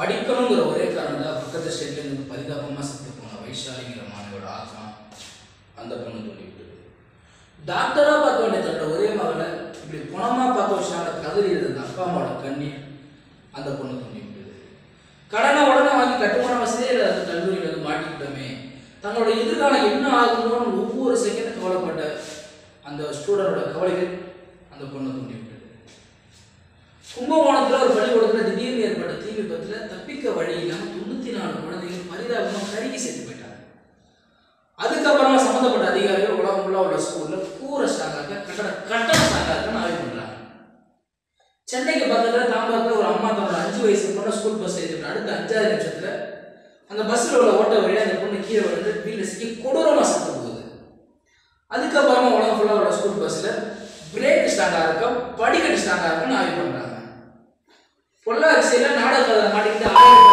படிக்கணுங்கிற ஒரே காரணம் தான் பக்கத்து ஸ்டேட்ல இருந்து பரிதாபமாக செத்து போன வைஷாலிங்கிற மாணவியோட ஆத்மா அந்த பொண்ணு தூண்டி விட்டது டாக்டரா பார்க்க வேண்டிய தன்னோட ஒரே மகளை இப்படி குணமா பார்க்க வச்சாங்க கதறி இருந்த அப்பா அம்மாவோட கண்ணீர் அந்த பொண்ணு தூண்டி விட்டது கடனை உடனே வாங்கி கட்டுமான வசதியில் அந்த கல்லூரியில் வந்து மாட்டிக்கிட்டோமே தன்னோட எதிர்காலம் என்ன ஆகுமோன்னு ஒவ்வொரு செகண்ட் கவலைப்பட்ட அந்த ஸ்டூடெண்டோட கவலைகள் அந்த பொண்ணை தூண்டி விட்டது கும்பகோணத்தில் ஒரு பள்ளிக்கூடத்தில் திடீர்னு ஏற்பட்ட தீ விபத்தில் தப்பிக்க வழி இல்லாமல் தொண்ணூற்றி நாலு குழந்தைகள் பரிதாபமாக கருகி செத்து போயிட்டாங்க அதுக்கப்புறமா சம்மந்தப்பட்ட அதிகாரிகள் உலகம் ஃபுல்லாக உள்ள ஸ்கூலில் கூரை ஸ்டாங்காக கட்டட கட்டட ஸ்டாங்காக ஆய்வு பண்ணுறாங்க சென்னைக்கு பக்கத்தில் தாம்பரத்தில் ஒரு அம்மா தன்னோட அஞ்சு வயசு பொண்ணை ஸ்கூல் பஸ் ஏற்றிட்டு அடுத்த அஞ்சாவது நிமிஷத்தில் அந்த பஸ்ஸில் உள்ள ஓட்ட வழியாக அந்த பொண்ணு கீழே விழுந்து வீட்டில் சிக்கி கொடூரமாக செத்து போகுது அதுக்கப்புறமா உலகம் ஃபுல்லாக உள்ள ஸ்கூல் பஸ்ஸில் பிரேக் ஸ்டாங்காக இருக்கா படிக்கட்டு ஸ்டாங்காக இருக்கான்னு ஆய்வு பண்ணுறாங்க பொள்ளாச்சியில் நாடகத்தில் மாட்டிக்கிட்டு ஆயிரம்